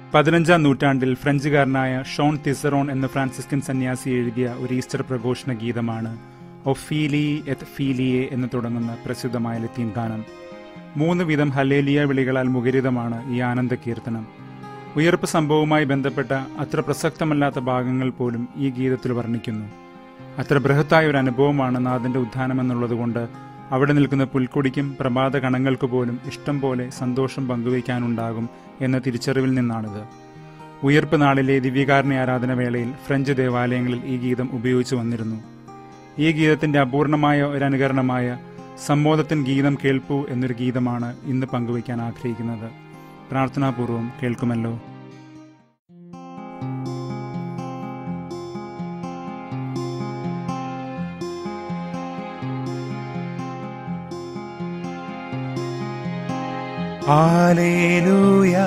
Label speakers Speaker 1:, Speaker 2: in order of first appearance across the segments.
Speaker 1: പതിനഞ്ചാം നൂറ്റാണ്ടിൽ ഫ്രഞ്ചുകാരനായ ഷോൺ തിസറോൺ എന്ന ഫ്രാൻസിസ്കൻ സന്യാസി എഴുതിയ ഒരു ഈസ്റ്റർ പ്രഘോഷണ ഗീതമാണ് ഒഫീലി എത് ഫീലിയെ എന്ന് തുടങ്ങുന്ന പ്രസിദ്ധമായ ലത്തീൻ ഗാനം മൂന്ന് വിധം ഹലേലിയ വിളികളാൽ മുഖരിതമാണ് ഈ ആനന്ദ കീർത്തനം ഉയർപ്പ് സംഭവവുമായി ബന്ധപ്പെട്ട അത്ര പ്രസക്തമല്ലാത്ത ഭാഗങ്ങൾ പോലും ഈ ഗീതത്തിൽ വർണ്ണിക്കുന്നു അത്ര ബൃഹത്തായ ഒരു അനുഭവമാണ് നാഥന്റെ ഉത്ഥാനം എന്നുള്ളതുകൊണ്ട് അവിടെ നിൽക്കുന്ന പുൽക്കൊടിക്കും പ്രഭാത കണങ്ങൾക്ക് പോലും ഇഷ്ടം പോലെ സന്തോഷം പങ്കുവയ്ക്കാനുണ്ടാകും എന്ന തിരിച്ചറിവിൽ നിന്നാണിത് ഉയർപ്പ് നാളിലെ ദിവ്യകാരുണ്യ ആരാധന വേളയിൽ ഫ്രഞ്ച് ദേവാലയങ്ങളിൽ ഈ ഗീതം ഉപയോഗിച്ചു വന്നിരുന്നു ഈ ഗീതത്തിന്റെ അപൂർണമായ ഒരു അനുകരണമായ സമ്മോദത്തിൻ ഗീതം കേൾപ്പൂ എന്നൊരു ഗീതമാണ് ഇന്ന് പങ്കുവയ്ക്കാൻ ആഗ്രഹിക്കുന്നത് പ്രാർത്ഥനാപൂർവം കേൾക്കുമല്ലോ
Speaker 2: Hallelujah,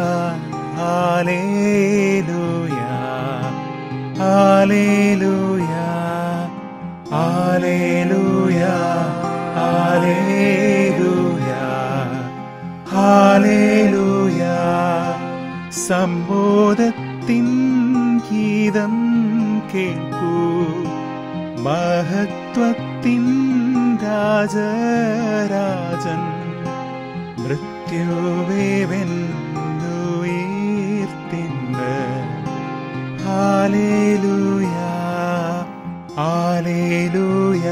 Speaker 2: hallelujah, hallelujah, hallelujah, hallelujah, hallelujah. സമ്മോദത്തിൻ ഗീതം കേൾക്കൂ മഹത്വത്തിൻ രാജരാജൻ മൃത്യുവേ വെന്നുയർത്തിന്ന് hallelujah hallelujah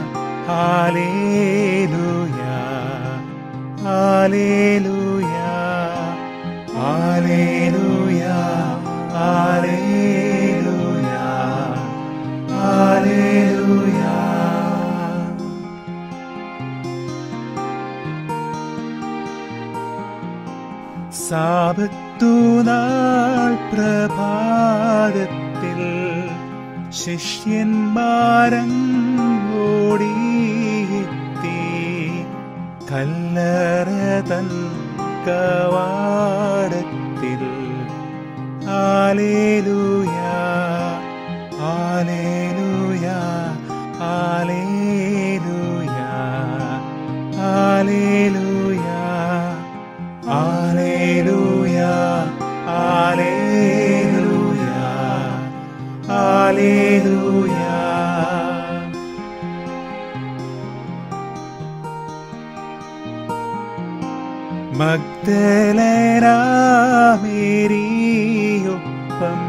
Speaker 2: hallelujah hallelujah hallelujah hallelujah hallelujah സാപത്തുനാൾ പ്രഭാതത്തിൽ ശിഷ്യന്മാരങ്ങോടിയെത്തി കല്ലറതൻ കവാടത്തിൽ ആലേലൂയ ആലേലൂയ ആലേലൂയ ആലേലൂയ Alleluia, Alleluia, Alleluia. മഗ്ദലരാമേരിയൊപ്പം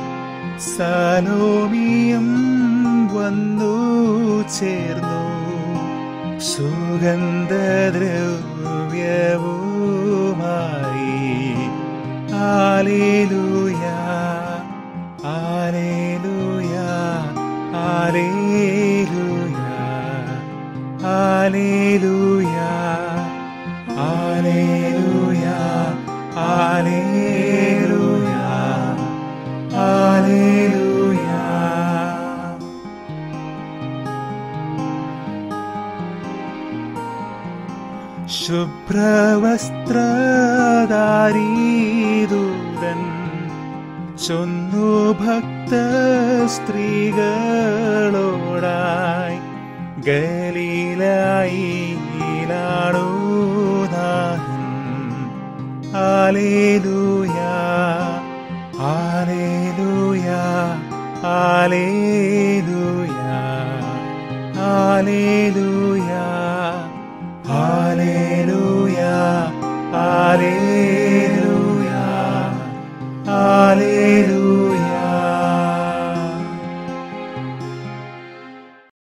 Speaker 2: സലോമിയും വന്നു ചേർന്നു സുഗന്ധദ്രവ്യവുമായി ആലേലൂയ ആലേലൂയ ആലേലൂയ ആലേലൂയ ആലേലൂയ ആലേലൂയ ആലേലൂയ ശുഭ്രവസ്ത്രധാരീദൂതൻ ചൊന്നു ഭക്ത സ്ത്രീകളോടായി ഗലീലായിലാണു നാഥൻ ആലേലൂയ ആലേലൂയ ആലേലൂയ ആലേലൂയ Hallelujah, Hallelujah, Hallelujah.